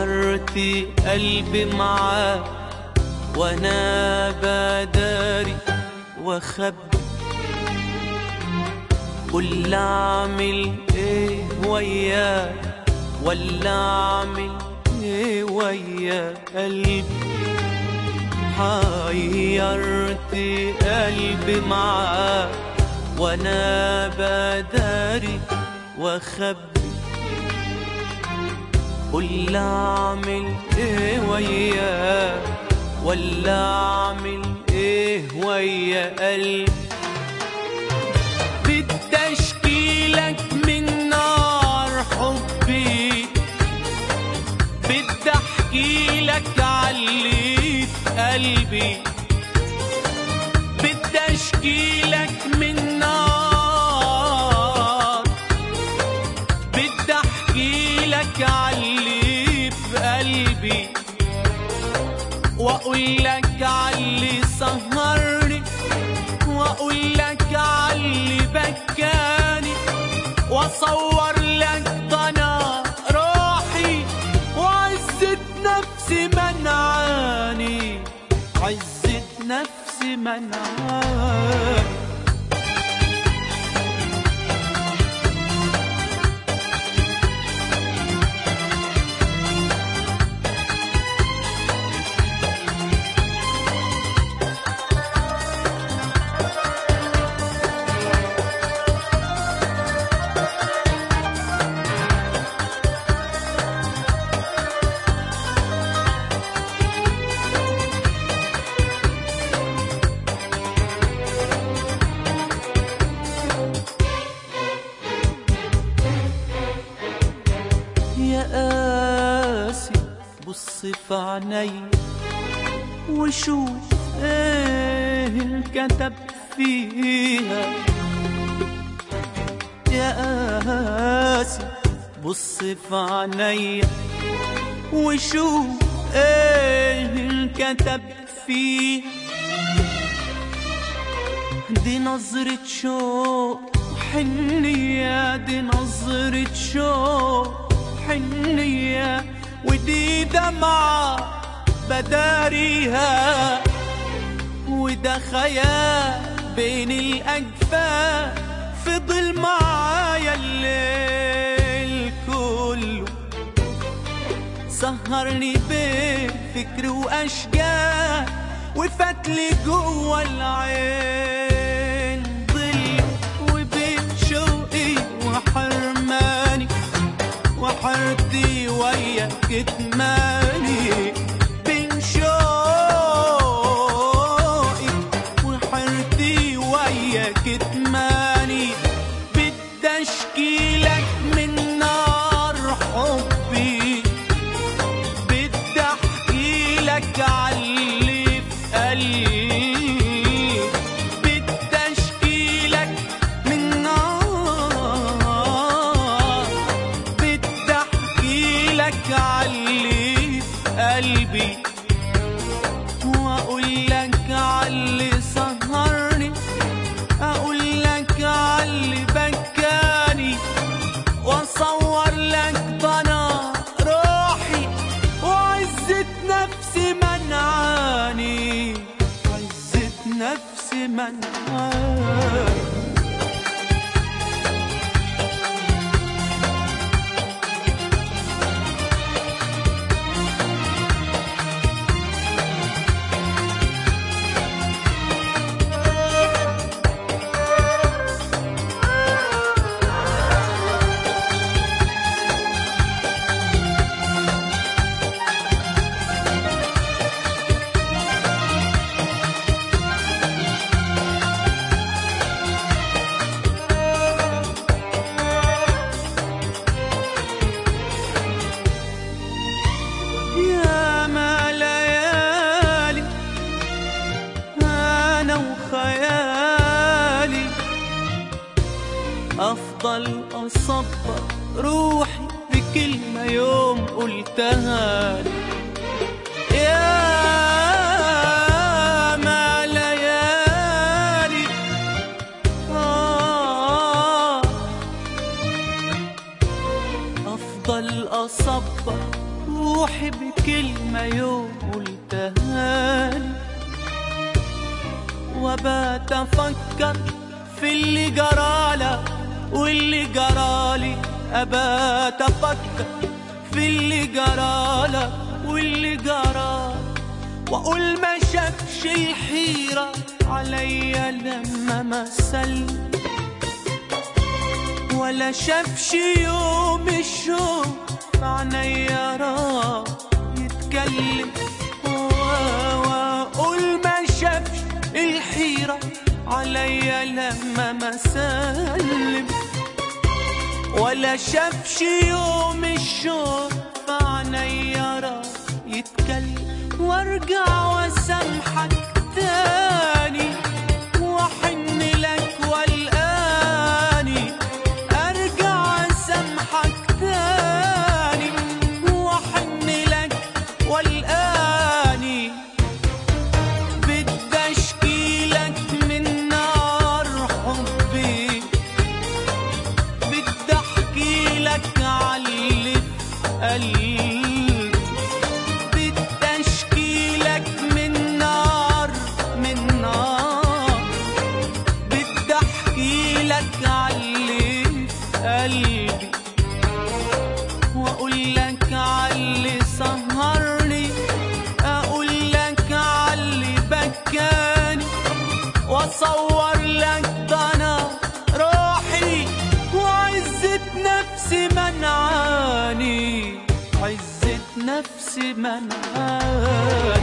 حيرت قلبي معاك وانا بداري واخبي قول اعمل ايه وياك ولا اعمل ايه ويا قلبي حيرت قلبي معاك وانا بداري واخبي قول اعمل ايه وياك ولا اعمل ايه ويا قلبي بالتشكيلك من نار حبي بدي احكي لك علي في قلبي بدي اشكي لك من نار بدي احكي لك علي في قلبي واقول لك علي سهرني واقول لك علي بكاني واصور لك ضنا روحي وعزة نفسي منعاني عزة نفسي منعاني يا قاسي بص في عيني وشوف ايه الكتب فيها يا قاسي بص في عيني وشوف ايه الكتب فيها دي نظرة شوق حنية دي نظرة شوق حنية ودي دمعة بداريها وده خيال بين الأجفاف فضل معايا الليل كله سهرني بين فكر واشجار وفتلي جوه العين ظل وبين شوقي وحرماني وحرتي ويا كتماني بين شوقي وحرتي ويا كتماني بدي اشكيلك من نار حبي بدي احكي لك علي في قلبي بدي اشكي لك من نار بدي احكي لك علي في قلبي واقول لك علي سهرني اقول لك علي بكاني واصور لك ضنا روحي وعزة نفسي منعاني عزة نفسي منعاني يا ما ليالي أنا وخيالي أفضل أصبر روحي بكلمة يوم قلتها لي يا ما ليالي آه أفضل أصبر روحي بكلمة يوم قلتها لي وبات أفكر في اللي جرالك واللي جرالي أبات أفكر في اللي جرالك واللي جرالي وأقول ما شافش الحيرة عليا لما مثل ولا شافش يوم الشوق معنيا راح يتكلم واقول ما شافش الحيرة عليا لما ما سلم ولا شافش يوم الشوق معنيا راح يتكلم وارجع واسامحك تاني واحن لك والقاني ارجع اسامحك تاني واحن لك والقاني بدي اشكيلك من نار حبي بدي احكي لك عاللي في قلبي بدي اشكي لك من نار من نار بدي احكي لك عاللي في قلبي واقول لك عاللي سهرني اقول لك عاللي بكاني واصور لك ده انا روحي وعزة نفسي منعاني عزة نفسي منعاني